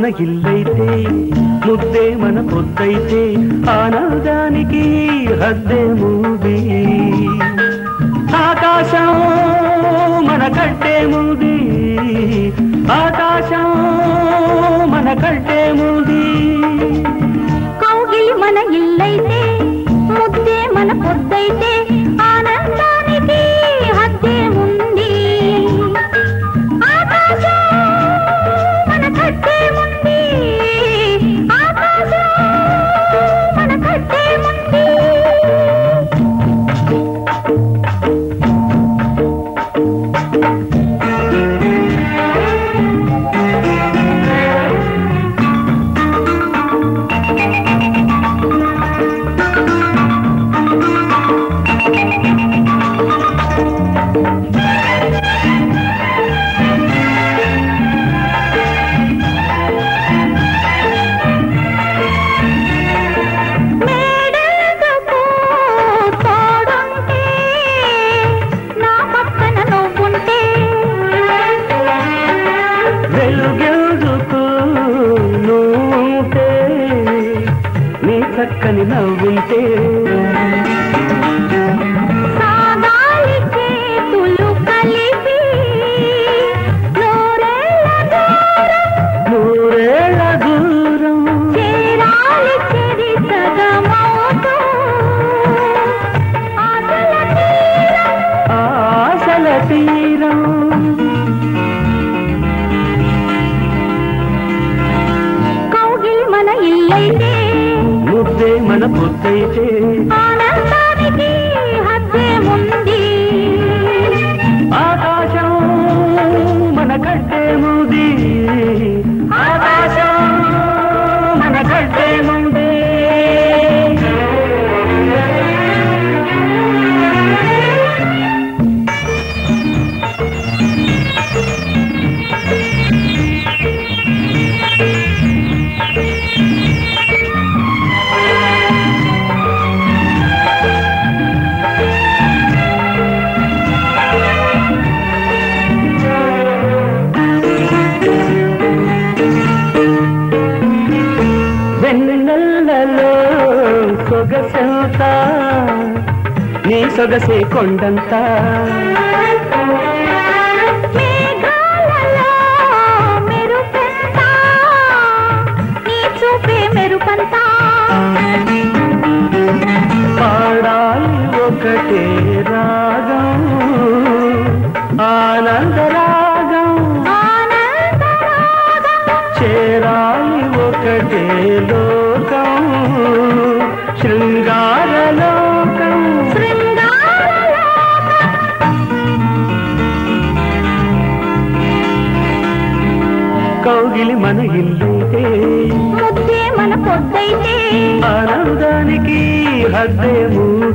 మన ఇల్లైతే ముద్దే మన పొద్దైతే ఆనందానికి హద్దే మూది ఆకాశం మన కట్టే మూది ఆకాశం మన కట్టే మూది కౌగిలి మన ఇల్లైతే ముద్దే మన పొద్దైతే ఆనందానికి హద్దే ఉంది ఆకాశం మన కట్టే ఉంది ఆకాశం మన కట్టే ఉంది మేడలకు తోడుంటే నా పక్కన నువ్వుంటే వెలుగెందుకు నువ్వుంటే నీ చక్కని నవ్వుంటే సాగాలి చేతులు కలిపి నూరేళ్ళ దూరం నూరేళ్ల దూరం చేరాలి చెరి సగమవుతూ ఆశల తీరం ఆశల తీరం కౌగిలి మన ఇల్లైతే ముద్దే మన పొద్దైతే ఆనందానికి హద్దే ఉంది ఆకాశం మన కట్టే ముది ఆకాశం మన కట్టే ముందే వెన్నెల్లలో సొగసంత నీ సొగసే కొండంత మేఘాలలో మెరుపెంత నీ చూపే మెరుపంతా పాడాలి ఒకటే రాగం ఆనంద రాగం ఆనందరాగం చేరాలి ఒకటే లోకం శృంగార లోకం శృంగారలోకం కౌగిలి మన ఇల్లైతే ముద్దే మన పొద్దైతే ఆనందానికి హద్దే